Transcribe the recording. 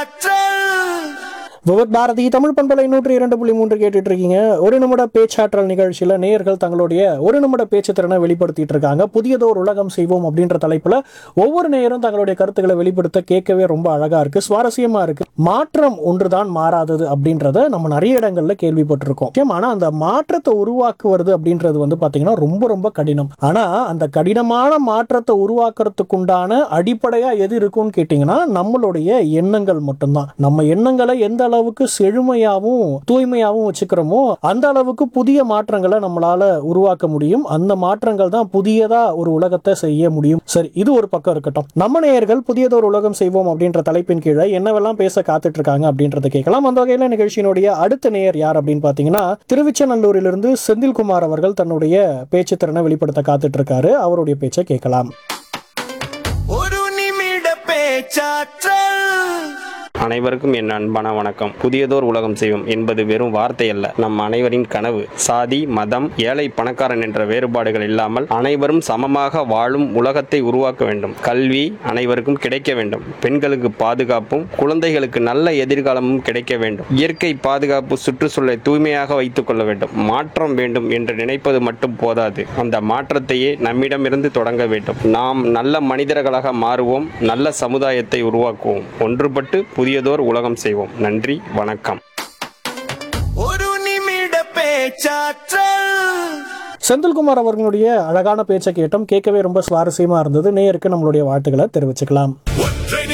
பேச்சாற்றல் விவத் பாரதி தமிழ் பண்பலை நூற்றி இரண்டு புள்ளி மூன்று கேட்டுட்டு இருக்கீங்க ஒரு நிமிட பேச்சாற்றல் நிகழ்ச்சியில நேயர்கள் தங்களுடைய ஒரு நிமிட பேச்சு திறனை வெளிப்படுத்திட்டு இருக்காங்க புதியதோர் உலகம் செய்வோம் அப்படின்ற தலைப்புல ஒவ்வொரு நேயரும் தங்களுடைய கருத்துக்களை வெளிப்படுத்த கேட்கவே ரொம்ப அழகா இருக்கு சுவாரஸ்யமா இருக்கு மாற்றம் ஒன்றுதான் மாறாதது அப்படின்றத நம்ம நிறைய இடங்கள்ல கேள்விப்பட்டிருக்கோம் முக்கியம் ஆனா அந்த மாற்றத்தை உருவாக்குவது அப்படின்றது வந்து பாத்தீங்கன்னா ரொம்ப ரொம்ப கடினம் ஆனா அந்த கடினமான மாற்றத்தை உருவாக்குறதுக்குண்டான அடிப்படையா எது இருக்கும்னு கேட்டீங்கன்னா நம்மளுடைய எண்ணங்கள் மட்டும்தான் நம்ம எண்ணங்களை எந்த அளவுக்கு செழுமையாவும் தூய்மையாவும் வச்சுக்கிறோமோ அந்த அளவுக்கு புதிய மாற்றங்களை நம்மளால உருவாக்க முடியும் அந்த மாற்றங்கள் தான் புதியதா ஒரு உலகத்தை செய்ய முடியும் சரி இது ஒரு பக்கம் இருக்கட்டும் நம்ம நேயர்கள் புதியதொரு உலகம் செய்வோம் அப்படின்ற தலைப்பின் கீழே என்னவெல்லாம் பேச காத்துட்டு இருக்காங்க அப்படின்றத கேட்கலாம் அந்த வகையில நிகழ்ச்சியினுடைய அடுத்த நேயர் யார் அப்படின்னு பாத்தீங்கன்னா திருவிச்சநல்லூரிலிருந்து செந்தில்குமார் அவர்கள் தன்னுடைய பேச்சு திறனை வெளிப்படுத்த காத்துட்டு இருக்காரு அவருடைய பேச்சை கேட்கலாம் ஒரு நிமிட பேச்சாற்றல் அனைவருக்கும் என் அன்பான வணக்கம் புதியதோர் உலகம் செய்வோம் என்பது வெறும் வார்த்தை அல்ல நம் அனைவரின் கனவு சாதி மதம் ஏழை பணக்காரன் என்ற வேறுபாடுகள் இல்லாமல் அனைவரும் சமமாக வாழும் உலகத்தை உருவாக்க வேண்டும் கல்வி அனைவருக்கும் கிடைக்க வேண்டும் பெண்களுக்கு பாதுகாப்பும் குழந்தைகளுக்கு நல்ல எதிர்காலமும் கிடைக்க வேண்டும் இயற்கை பாதுகாப்பு சுற்றுச்சூழலை தூய்மையாக வைத்துக் கொள்ள வேண்டும் மாற்றம் வேண்டும் என்று நினைப்பது மட்டும் போதாது அந்த மாற்றத்தையே நம்மிடமிருந்து தொடங்க வேண்டும் நாம் நல்ல மனிதர்களாக மாறுவோம் நல்ல சமுதாயத்தை உருவாக்குவோம் ஒன்றுபட்டு புதியதோர் உலகம் செய்வோம் நன்றி வணக்கம் ஒரு நிமிட பேச்சாற்றல் செந்தில்குமார் அவர்களுடைய அழகான பேச்சை கேட்டோம் கேட்கவே ரொம்ப சுவாரஸ்யமா இருந்தது நேயருக்கு நம்மளுடைய வாழ்த்துக்களை தெரிவிச்சுக்கலாம் ஒற்றை